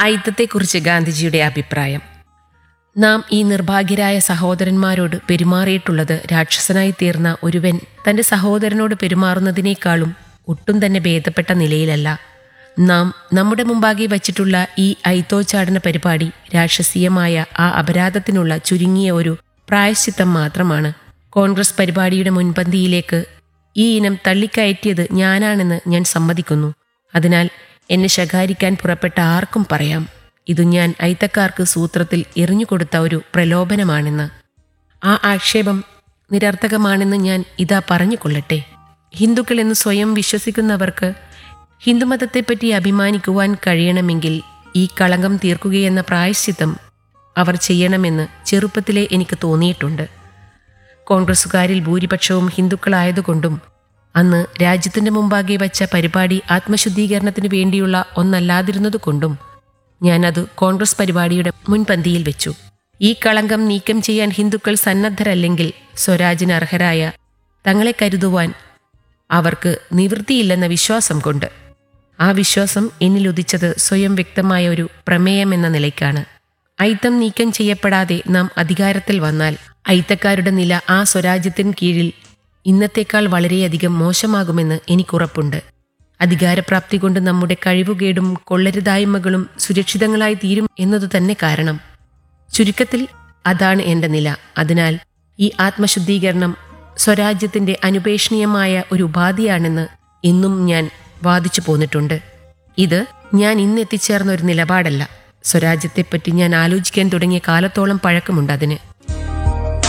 അയിത്തത്തെക്കുറിച്ച് ഗാന്ധിജിയുടെ അഭിപ്രായം നാം ഈ നിർഭാഗ്യരായ സഹോദരന്മാരോട് പെരുമാറിയിട്ടുള്ളത് രാക്ഷസനായി തീർന്ന ഒരുവൻ തന്റെ സഹോദരനോട് പെരുമാറുന്നതിനേക്കാളും ഒട്ടും തന്നെ ഭേദപ്പെട്ട നിലയിലല്ല നാം നമ്മുടെ മുമ്പാകെ വച്ചിട്ടുള്ള ഈ ഐത്തോച്ചാടന പരിപാടി രാക്ഷസീയമായ ആ അപരാധത്തിനുള്ള ചുരുങ്ങിയ ഒരു പ്രായശ്ചിത്തം മാത്രമാണ് കോൺഗ്രസ് പരിപാടിയുടെ മുൻപന്തിയിലേക്ക് ഈ ഇനം തള്ളിക്കയറ്റിയത് ഞാനാണെന്ന് ഞാൻ സമ്മതിക്കുന്നു അതിനാൽ എന്നെ ശകാരിക്കാൻ പുറപ്പെട്ട ആർക്കും പറയാം ഇതു ഞാൻ ഐത്തക്കാർക്ക് സൂത്രത്തിൽ എറിഞ്ഞുകൊടുത്ത ഒരു പ്രലോഭനമാണെന്ന് ആ ആക്ഷേപം നിരർത്ഥകമാണെന്ന് ഞാൻ ഇതാ പറഞ്ഞുകൊള്ളട്ടെ ഹിന്ദുക്കൾ എന്ന് സ്വയം വിശ്വസിക്കുന്നവർക്ക് ഹിന്ദുമതത്തെപ്പറ്റി അഭിമാനിക്കുവാൻ കഴിയണമെങ്കിൽ ഈ കളങ്കം തീർക്കുകയെന്ന പ്രായശ്ചിത്തം അവർ ചെയ്യണമെന്ന് ചെറുപ്പത്തിലേ എനിക്ക് തോന്നിയിട്ടുണ്ട് കോൺഗ്രസുകാരിൽ ഭൂരിപക്ഷവും ഹിന്ദുക്കളായതുകൊണ്ടും അന്ന് രാജ്യത്തിന്റെ മുമ്പാകെ വച്ച പരിപാടി ആത്മശുദ്ധീകരണത്തിന് വേണ്ടിയുള്ള ഒന്നല്ലാതിരുന്നതുകൊണ്ടും ഞാനത് കോൺഗ്രസ് പരിപാടിയുടെ മുൻപന്തിയിൽ വെച്ചു ഈ കളങ്കം നീക്കം ചെയ്യാൻ ഹിന്ദുക്കൾ സന്നദ്ധരല്ലെങ്കിൽ സ്വരാജിന് അർഹരായ തങ്ങളെ കരുതുവാൻ അവർക്ക് നിവൃത്തിയില്ലെന്ന വിശ്വാസം കൊണ്ട് ആ വിശ്വാസം എന്നിൽ ഉദിച്ചത് സ്വയം വ്യക്തമായ ഒരു പ്രമേയമെന്ന നിലയ്ക്കാണ് ഐത്തം നീക്കം ചെയ്യപ്പെടാതെ നാം അധികാരത്തിൽ വന്നാൽ ഐത്തക്കാരുടെ നില ആ സ്വരാജ്യത്തിന് കീഴിൽ ഇന്നത്തേക്കാൾ വളരെയധികം മോശമാകുമെന്ന് എനിക്കുറപ്പുണ്ട് അധികാരപ്രാപ്തി കൊണ്ട് നമ്മുടെ കഴിവുകേടും കൊള്ളരുതായ്മകളും സുരക്ഷിതങ്ങളായി തീരും എന്നതു തന്നെ കാരണം ചുരുക്കത്തിൽ അതാണ് എന്റെ നില അതിനാൽ ഈ ആത്മശുദ്ധീകരണം സ്വരാജ്യത്തിന്റെ അനുപേക്ഷണീയമായ ഒരു ഉപാധിയാണെന്ന് എന്നും ഞാൻ വാദിച്ചു പോന്നിട്ടുണ്ട് ഇത് ഞാൻ ഇന്ന് എത്തിച്ചേർന്ന ഒരു നിലപാടല്ല സ്വരാജ്യത്തെപ്പറ്റി ഞാൻ ആലോചിക്കാൻ തുടങ്ങിയ കാലത്തോളം പഴക്കമുണ്ട് അതിന്